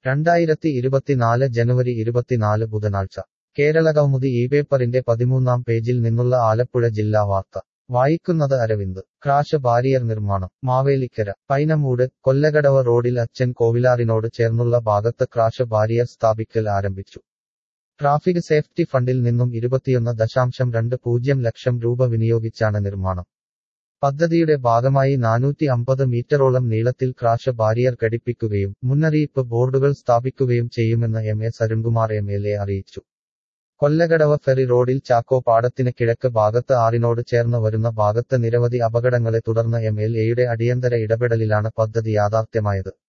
രണ്ടായിരത്തി ഇരുപത്തിനാല് ജനുവരി ഇരുപത്തിനാല് ബുധനാഴ്ച കേരള കൗമുദി ഈ പേപ്പറിന്റെ പതിമൂന്നാം പേജിൽ നിന്നുള്ള ആലപ്പുഴ ജില്ലാ വാർത്ത വായിക്കുന്നത് അരവിന്ദ് ക്രാഷ് ബാരിയർ നിർമ്മാണം മാവേലിക്കര പൈനമൂട് കൊല്ലകടവ റോഡിൽ അച്ഛൻ കോവിലാറിനോട് ചേർന്നുള്ള ഭാഗത്ത് ക്രാഷ് ബാരിയർ സ്ഥാപിക്കൽ ആരംഭിച്ചു ട്രാഫിക് സേഫ്റ്റി ഫണ്ടിൽ നിന്നും ഇരുപത്തിയൊന്ന് ദശാംശം രണ്ട് പൂജ്യം ലക്ഷം രൂപ വിനിയോഗിച്ചാണ് നിർമ്മാണം പദ്ധതിയുടെ ഭാഗമായി നാനൂറ്റി അമ്പത് മീറ്ററോളം നീളത്തിൽ ക്രാഷ് ബാരിയർ ഘടിപ്പിക്കുകയും മുന്നറിയിപ്പ് ബോർഡുകൾ സ്ഥാപിക്കുകയും ചെയ്യുമെന്ന് M S Arunkumar M L A അറിയിച്ചു കൊല്ലകടവ ഫെറി റോഡിൽ ചാക്കോ പാടത്തിന് കിഴക്ക് ഭാഗത്ത് ആറിനോട് ചേർന്ന് വരുന്ന ഭാഗത്ത് നിരവധി അപകടങ്ങളെ തുടർന്ന് എം എൽ എയുടെ അടിയന്തര ഇടപെടലിലാണ് പദ്ധതി യാഥാർത്ഥ്യമായത്